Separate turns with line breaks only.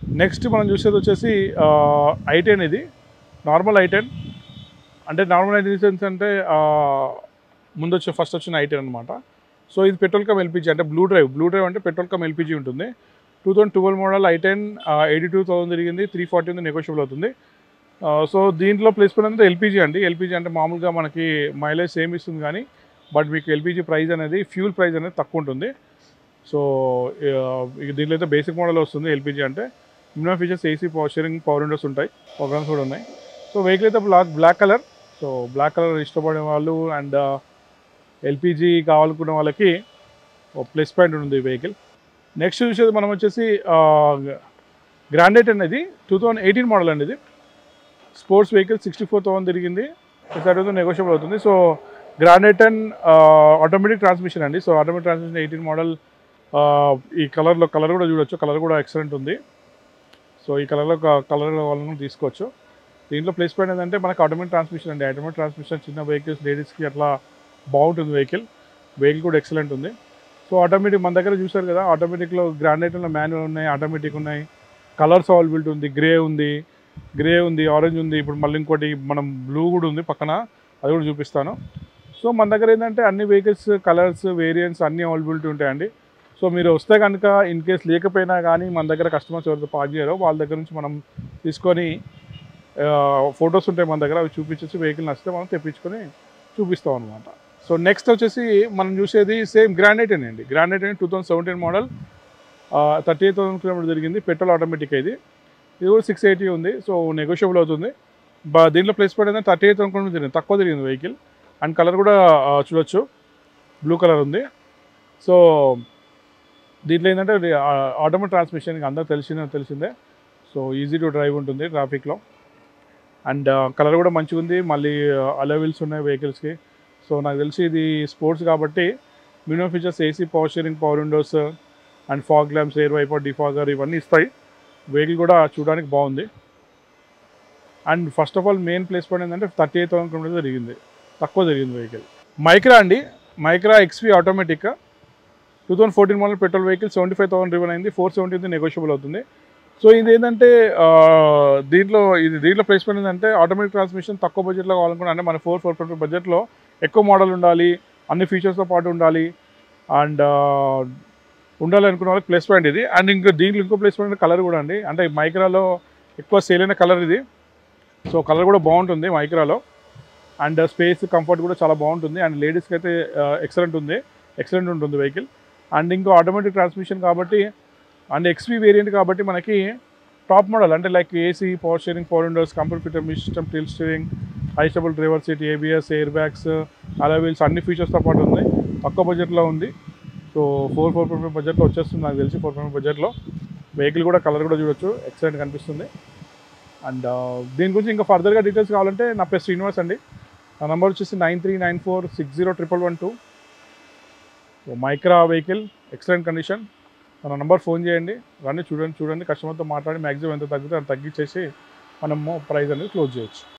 next మనం చూసేది వచ్చేసి ఐటెన్ ఇది నార్మల్ ఐటెన్ అంటే నార్మల్ ఐటెన్ సెన్స్ అంటే ఆ, ముందు వచ్చే ఫస్ట్ వచ్చిన ఐటెన్ అనమాట సో ఇది పెట్రోల్ కమ్ ఎల్పిజి అంటే బ్లూ డ్రైవ్ బ్లూ డ్రైవ్ అంటే పెట్రోల్ కమ్ ఎల్పిజి ఉంటుంది two thousand twelve model i ten eighty two thousand తిరిగింది త్రీ ఫార్టీ ఉంది నెగోషియబుల్ అవుతుంది ఆ, సో దీంట్లో ప్లేస్మెంట్ అంటే ఎల్పిజి అండి ఎల్పిజి అంటే మామూలుగా మనకి మైలేజ్ సేమ్ ఇస్తుంది కానీ బట్ మీకు ఎల్పిజి ప్రైస్ అనేది ఫ్యూల్ ప్రైస్ అనేది తక్కువ ఉంటుంది సో ఆ, ఇక దీంట్లో అయితే బేసిక్ మోడల్ వస్తుంది ఎల్పిజి అంటే minimum features AC power steering power windows ఉంటాయి ప్రోగ్రామ్స్ కూడా ఉన్నాయి సో వెహికల్ అయితే black black colour so black colour ఇష్టపడే వాళ్ళు అండ్ ఎల్పిజి కావాలనుకున్న వాళ్ళకి ప్లస్ పాయింట్ ఉంది ఈ వెహికల్ నెక్స్ట్ చూసేది మనం వచ్చేసి గ్రాండెట్ అనేది టూ థౌజండ్ ఎయిటీన్ మోడల్ అండి ఇది sports vehicle sixty four thousand తిరిగింది ఈసారి నెగోషియబుల్ అవుతుంది so Grand i ten and automatic transmission అండి so automatic transmission eighteen model ఈ కలర్లో కలర్ కూడా చూడొచ్చు కలర్ కూడా ఎక్సలెంట్ ఉంది సో ఈ కలర్లో కలర్ వాళ్ళని తీసుకోవచ్చు దీంట్లో ప్లేస్ పాయింట్ ఏంటంటే మనకి ఆటోమేటిక్ ట్రాన్స్మిషన్ అండి ఆటోమేటిక్ ట్రాన్స్మిషన్ చిన్న వెహికల్స్ లేడీస్కి అట్లా బాగుంటుంది వెహికల్ వెహికల్ కూడా ఎక్సలెంట్ ఉంది సో ఆటోమేటిక్ మన దగ్గర చూసారు కదా ఆటోమేటిక్లో గ్రాండైట్లో మాన్యువల్ ఉన్నాయి ఆటోమేటిక్ ఉన్నాయి కలర్స్ అవైలబిలిటీ ఉంది గ్రే ఉంది గ్రే ఉంది ఆరెంజ్ ఉంది ఇప్పుడు మళ్ళీ ఇంకోటి మనం బ్లూ కూడా ఉంది పక్కన అది కూడా చూపిస్తాను సో మన దగ్గర ఏంటంటే అన్ని వెహికల్స్ కలర్స్ వేరియంట్స్ అన్ని అవైలబిలిటీ ఉంటాయండి సో మీరు వస్తే కనుక ఇన్ కేస్ లేకపోయినా కానీ మన దగ్గర కస్టమర్స్ ఎవరితో పాస్ చేయరో వాళ్ళ దగ్గర నుంచి మనం తీసుకొని ఫొటోస్ ఉంటాయి మన దగ్గర అవి చూపించేసి వెహికల్ నచ్చితే మనం తెప్పించుకొని చూపిస్తాం అనమాట సో నెక్స్ట్ వచ్చేసి మనం చూసేది సేమ్ గ్రానైట్ అండి గ్రానైట్ అని two thousand seventeen model thirty eight thousand kilometre తిరిగింది పెట్రోల్ ఆటోమేటిక్ ఇది ఇది కూడా సిక్స్ ఎయిటీ ఉంది సో నెగోషియబుల్ అవుతుంది బా దీంట్లో ప్లేస్ పడింది థర్టీ ఎయిట్ థౌసండ్ కిలోమీటర్ తిరిగింది తక్కువ తిరిగింది వెహికల్ అండ్ కలర్ కూడా ఆ, చూడొచ్చు బ్లూ కలర్ ఉంది సో దీంట్లో ఏంటంటే ఆటోమేటిక్ ట్రాన్స్మిషన్ అందరూ తెలిసిన తెలిసిందే సో ఈజీ టు డ్రైవ్ ఉంటుంది ట్రాఫిక్లో అండ్ కలర్ కూడా మంచిగా ఉంది మళ్ళీ అలవిల్స్ ఉన్నాయి వెహికల్స్కి సో నాకు తెలిసి ఇది స్పోర్ట్స్ కాబట్టి minimum features AC power steering power windows and fog lamps air wiper defogger ఇవన్నీ ఇస్తాయి వెహికల్ కూడా చూడడానికి బాగుంది and first of all main place point ఏంటంటే థర్టీ ఎయిట్ థౌసండ్ కిలోమీటర్ జరిగింది తక్కువ జరిగింది వెహికల్ మైక్రా అండి Micra XP automatic two thousand fourteen model petrol vehicle seventy five thousand రివన్ అయింది ఫోర్ సెవెంటీ నెగోషియబుల్ అవుతుంది సో ఇది ఏంటంటే ఆ, దీంట్లో ఇది దీంట్లో ప్లేస్మెంట్ ఏంటంటే ఆటోమేటిక్ ట్రాన్స్మిషన్ తక్కువ బడ్జెట్లో కావాలనుకున్నా అంటే మన ఫోర్ ఫోర్ ఫిఫ్టీ బడ్జెట్లో ఎక్కువ మోడల్ ఉండాలి అన్ని ఫీచర్స్తో పాటు ఉండాలి అండ్ ఉండాలి అనుకున్న వాళ్ళకి ప్లస్ పాయింట్ ఇది అండ్ ఇంకా దీంట్లో ఇంకో ప్లస్ పాయింట్ కలర్ కూడా అండి అంటే మైక్రాలో ఎక్కువ సేల్ అయిన కలర్ ఇది సో కలర్ కూడా బాగుంటుంది మైక్రాలో అండ్ స్పేస్ కంఫర్ట్ కూడా చాలా బాగుంటుంది అండ్ లేడీస్కి అయితే ఎక్సలెంట్ ఉంది ఎక్సలెంట్ ఉంటుంది వెహికల్ అండ్ ఇంకో ఆటోమేటిక్ ట్రాన్స్మిషన్ కాబట్టి అండ్ ఎక్స్పీ వేరియంట్ కాబట్టి మనకి టాప్ మోడల్ అంటే like AC power steering power windows computer fitter system tilt steering adjustable driver seat ABS air bags alloy wheels అన్ని ఫీచర్స్తో పాటు ఉంది తక్కువ బడ్జెట్లో ఉంది so four four point five బడ్జెట్లో వచ్చేస్తుంది నాకు తెలిసి ఫోర్ పాయింట్ బడ్జెట్లో వెహికల్ కూడా కలర్ కూడా చూడొచ్చు ఎక్సలెంట్ కనిపిస్తుంది అండ్ దీని గురించి ఇంకా ఫర్దర్గా డీటెయిల్స్ కావాలంటే నా పేరు శ్రీనివాస్ అండి నా నెంబర్ వచ్చేసి nine three nine four six zero triple one two so Micra vehicle excellent condition మన నంబర్ ఫోన్ చేయండి రండి చూడండి చూడండి కస్టమర్తో మాట్లాడి మ్యాక్సిమం ఎంత తగ్గితే అంత తగ్గించేసి మనము ప్రైస్ అనేది క్లోజ్ చేయొచ్చు